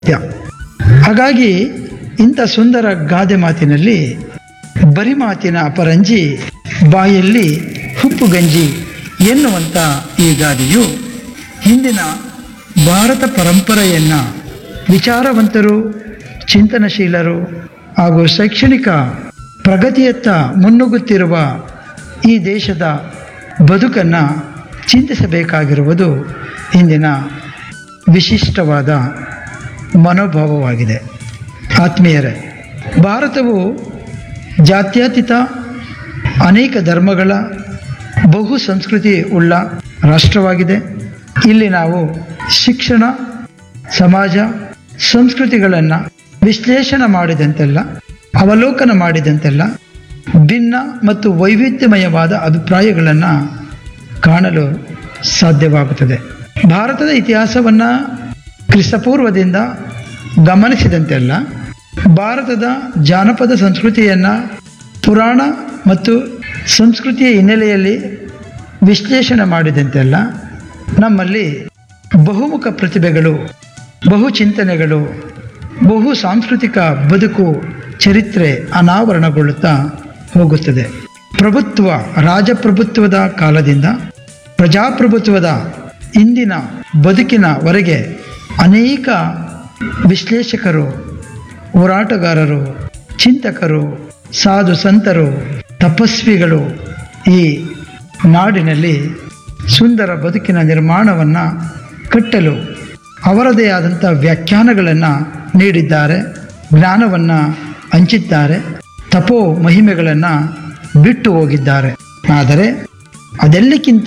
ಸತ್ಯ ಹಾಗಾಗಿ ಇಂಥ ಸುಂದರ ಗಾದೆ ಮಾತಿನಲ್ಲಿ ಬರಿ ಮಾತಿನ ಅಪರಂಜಿ ಬಾಯಲ್ಲಿ ಹುಪ್ಪು ಗಂಜಿ ಎನ್ನುವಂಥ ಈ ಗಾದೆಯು ಹಿಂದಿನ ಭಾರತ ಪರಂಪರೆಯನ್ನು ವಿಚಾರವಂತರು ಚಿಂತನಶೀಲರು ಹಾಗೂ ಶೈಕ್ಷಣಿಕ ಪ್ರಗತಿಯತ್ತ ಮುನ್ನುಗ್ಗುತ್ತಿರುವ ಈ ದೇಶದ ಬದುಕನ್ನು ಚಿಂತಿಸಬೇಕಾಗಿರುವುದು ಇಂದಿನ ವಿಶಿಷ್ಟವಾದ ಮನೋಭಾವವಾಗಿದೆ ಆತ್ಮೀಯರೇ ಭಾರತವು ಜಾತ್ಯತೀತ ಅನೇಕ ಧರ್ಮಗಳ ಬಹು ಸಂಸ್ಕೃತಿ ಉಳ್ಳ ರಾಷ್ಟ್ರವಾಗಿದೆ ಇಲ್ಲಿ ನಾವು ಶಿಕ್ಷಣ ಸಮಾಜ ಸಂಸ್ಕೃತಿಗಳನ್ನು ವಿಶ್ಲೇಷಣೆ ಮಾಡಿದಂತೆಲ್ಲ ಅವಲೋಕನ ಮಾಡಿದಂತೆಲ್ಲ ಭಿನ್ನ ಮತ್ತು ವೈವಿಧ್ಯಮಯವಾದ ಅಭಿಪ್ರಾಯಗಳನ್ನು ಕಾಣಲು ಸಾಧ್ಯವಾಗುತ್ತದೆ ಭಾರತದ ಇತಿಹಾಸವನ್ನು ಕ್ರಿಸ್ತಪೂರ್ವದಿಂದ ಗಮನಿಸಿದಂತೆಲ್ಲ ಭಾರತದ ಜಾನಪದ ಸಂಸ್ಕೃತಿಯನ್ನು ಪುರಾಣ ಮತ್ತು ಸಂಸ್ಕೃತಿಯ ಹಿನ್ನೆಲೆಯಲ್ಲಿ ವಿಶ್ಲೇಷಣೆ ಮಾಡಿದಂತೆಲ್ಲ ನಮ್ಮಲ್ಲಿ ಬಹುಮುಖ ಪ್ರತಿಭೆಗಳು ಬಹು ಚಿಂತನೆಗಳು ಬಹು ಸಾಂಸ್ಕೃತಿಕ ಬದುಕು ಚರಿತ್ರೆ ಅನಾವರಣಗೊಳ್ಳುತ್ತಾ ಹೋಗುತ್ತದೆ ಪ್ರಭುತ್ವ ರಾಜಪ್ರಭುತ್ವದ ಕಾಲದಿಂದ ಪ್ರಜಾಪ್ರಭುತ್ವದ ಇಂದಿನ ಬದುಕಿನವರೆಗೆ ಅನೇಕ ವಿಶ್ಲೇಷಕರು ಹೋರಾಟಗಾರರು ಚಿಂತಕರು ಸಾಧು ಸಂತರು ತಪಸ್ವಿಗಳು ಈ ನಾಡಿನಲ್ಲಿ ಸುಂದರ ಬದುಕಿನ ನಿರ್ಮಾಣವನ್ನು ಕಟ್ಟಲು ಅವರದೇ ಆದಂಥ ವ್ಯಾಖ್ಯಾನಗಳನ್ನು ನೀಡಿದ್ದಾರೆ ಜ್ಞಾನವನ್ನು ಹಂಚಿದ್ದಾರೆ ತಪೋ ಮಹಿಮೆಗಳನ್ನು ಬಿಟ್ಟು ಹೋಗಿದ್ದಾರೆ ಆದರೆ ಅದೆಲ್ಲಕ್ಕಿಂತ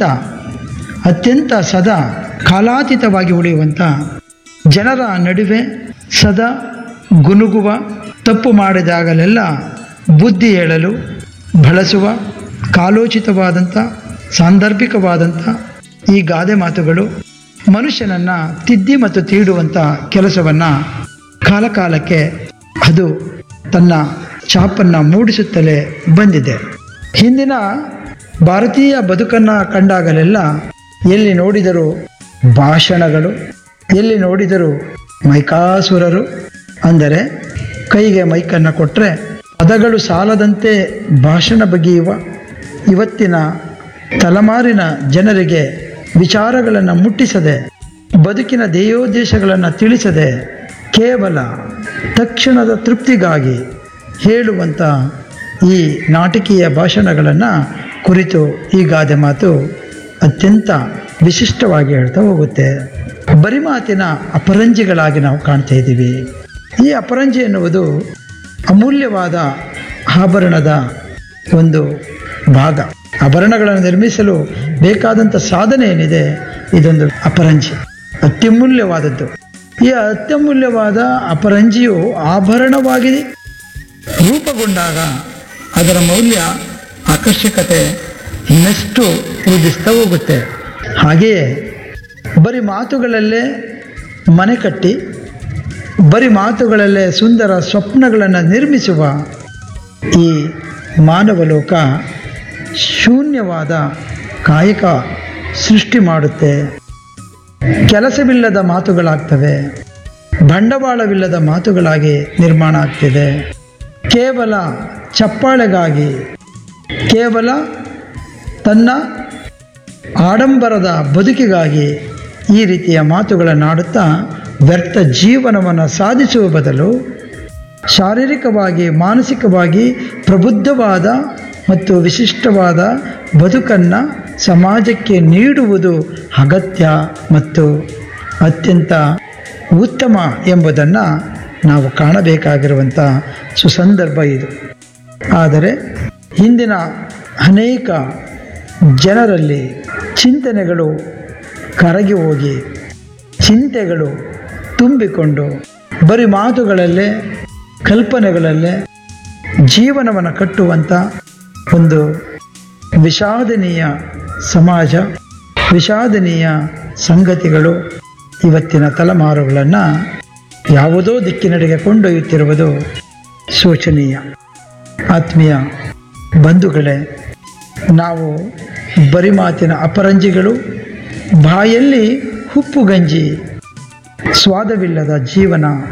ಅತ್ಯಂತ ಸದಾ ಕಾಲಾತೀತವಾಗಿ ಉಳಿಯುವಂಥ ಜನರ ನಡುವೆ ಸದಾ ಗುನುಗುವ ತಪ್ಪು ಮಾಡಿದಾಗಲೆಲ್ಲ ಬುದ್ಧಿ ಹೇಳಲು ಬಳಸುವ ಕಾಲೋಚಿತವಾದಂಥ ಸಾಂದರ್ಭಿಕವಾದಂಥ ಈ ಗಾದೆ ಮಾತುಗಳು ಮನುಷ್ಯನನ್ನು ತಿದ್ದಿ ಮತ್ತು ತೀಡುವಂಥ ಕೆಲಸವನ್ನು ಕಾಲಕಾಲಕ್ಕೆ ಅದು ತನ್ನ ಛಾಪನ್ನು ಮೂಡಿಸುತ್ತಲೇ ಬಂದಿದೆ ಹಿಂದಿನ ಭಾರತೀಯ ಬದುಕನ್ನು ಕಂಡಾಗಲೆಲ್ಲ ಎಲ್ಲಿ ನೋಡಿದರೂ ಭಾಷಣಗಳು ಎಲ್ಲಿ ನೋಡಿದರೂ ಮೈಕಾಸುರರು ಅಂದರೆ ಕೈಗೆ ಮೈಕನ್ನು ಕೊಟ್ಟರೆ ಪದಗಳು ಸಾಲದಂತೆ ಭಾಷಣ ಬಗೆಯುವ ಇವತ್ತಿನ ತಲೆಮಾರಿನ ಜನರಿಗೆ ವಿಚಾರಗಳನ್ನು ಮುಟ್ಟಿಸದೆ ಬದುಕಿನ ಧ್ಯೇಯೋದ್ದೇಶಗಳನ್ನು ತಿಳಿಸದೆ ಕೇವಲ ತಕ್ಷಣದ ತೃಪ್ತಿಗಾಗಿ ಹೇಳುವಂಥ ಈ ನಾಟಕೀಯ ಭಾಷಣಗಳನ್ನು ಕುರಿತು ಈ ಗಾದೆ ಮಾತು ಅತ್ಯಂತ ವಿಶಿಷ್ಟವಾಗಿ ಹೇಳ್ತಾ ಹೋಗುತ್ತೆ ಬರಿ ಮಾತಿನ ಅಪರಂಜಿಗಳಾಗಿ ನಾವು ಕಾಣ್ತಾ ಇದ್ದೀವಿ ಈ ಅಪರಂಜಿ ಎನ್ನುವುದು ಅಮೂಲ್ಯವಾದ ಆಭರಣದ ಒಂದು ಭಾಗ ಆಭರಣಗಳನ್ನು ನಿರ್ಮಿಸಲು ಬೇಕಾದಂಥ ಸಾಧನೆ ಏನಿದೆ ಇದೊಂದು ಅಪರಂಜಿ ಅತ್ಯಮೂಲ್ಯವಾದದ್ದು ಈ ಅತ್ಯಮೂಲ್ಯವಾದ ಅಪರಂಜಿಯು ಆಭರಣವಾಗಿ ರೂಪುಗೊಂಡಾಗ ಅದರ ಮೌಲ್ಯ ಆಕರ್ಷಕತೆ ಇನ್ನಷ್ಟು ವೃದ್ಧಿಸ್ತಾ ಹೋಗುತ್ತೆ ಹಾಗೆಯೇ ಬರೀ ಮಾತುಗಳಲ್ಲೇ ಮನೆ ಕಟ್ಟಿ ಬರೀ ಮಾತುಗಳಲ್ಲೇ ಸುಂದರ ಸ್ವಪ್ನಗಳನ್ನು ನಿರ್ಮಿಸುವ ಈ ಮಾನವ ಲೋಕ ಶೂನ್ಯವಾದ ಕಾಯಕ ಸೃಷ್ಟಿ ಮಾಡುತ್ತೆ ಕೆಲಸವಿಲ್ಲದ ಮಾತುಗಳಾಗ್ತವೆ ಬಂಡವಾಳವಿಲ್ಲದ ಮಾತುಗಳಾಗಿ ನಿರ್ಮಾಣ ಆಗ್ತಿದೆ ಕೇವಲ ಚಪ್ಪಾಳೆಗಾಗಿ ಕೇವಲ ತನ್ನ ಆಡಂಬರದ ಬದುಕಿಗಾಗಿ ಈ ರೀತಿಯ ಮಾತುಗಳನ್ನಾಡುತ್ತಾ ವ್ಯರ್ಥ ಜೀವನವನ್ನು ಸಾಧಿಸುವ ಬದಲು ಶಾರೀರಿಕವಾಗಿ ಮಾನಸಿಕವಾಗಿ ಪ್ರಬುದ್ಧವಾದ ಮತ್ತು ವಿಶಿಷ್ಟವಾದ ಬದುಕನ್ನು ಸಮಾಜಕ್ಕೆ ನೀಡುವುದು ಅಗತ್ಯ ಮತ್ತು ಅತ್ಯಂತ ಉತ್ತಮ ಎಂಬುದನ್ನು ನಾವು ಕಾಣಬೇಕಾಗಿರುವಂಥ ಸುಸಂದರ್ಭ ಇದು ಆದರೆ ಹಿಂದಿನ ಅನೇಕ ಜನರಲ್ಲಿ ಚಿಂತನೆಗಳು ಕರಗಿ ಹೋಗಿ ಚಿಂತೆಗಳು ತುಂಬಿಕೊಂಡು ಬರೀ ಮಾತುಗಳಲ್ಲೇ ಕಲ್ಪನೆಗಳಲ್ಲೇ ಜೀವನವನ್ನು ಕಟ್ಟುವಂಥ ಒಂದು ವಿಷಾದನೀಯ ಸಮಾಜ ವಿಷಾದನೀಯ ಸಂಗತಿಗಳು ಇವತ್ತಿನ ತಲೆಮಾರುಗಳನ್ನು ಯಾವುದೋ ದಿಕ್ಕಿನಡೆಗೆ ಕೊಂಡೊಯ್ಯುತ್ತಿರುವುದು ಶೋಚನೀಯ ಆತ್ಮೀಯ ಬಂಧುಗಳೇ ನಾವು ಬರಿ ಮಾತಿನ ಅಪರಂಜಿಗಳು ಬಾಯಲ್ಲಿ ಹುಪ್ಪು ಗಂಜಿ ಸ್ವಾದವಿಲ್ಲದ ಜೀವನ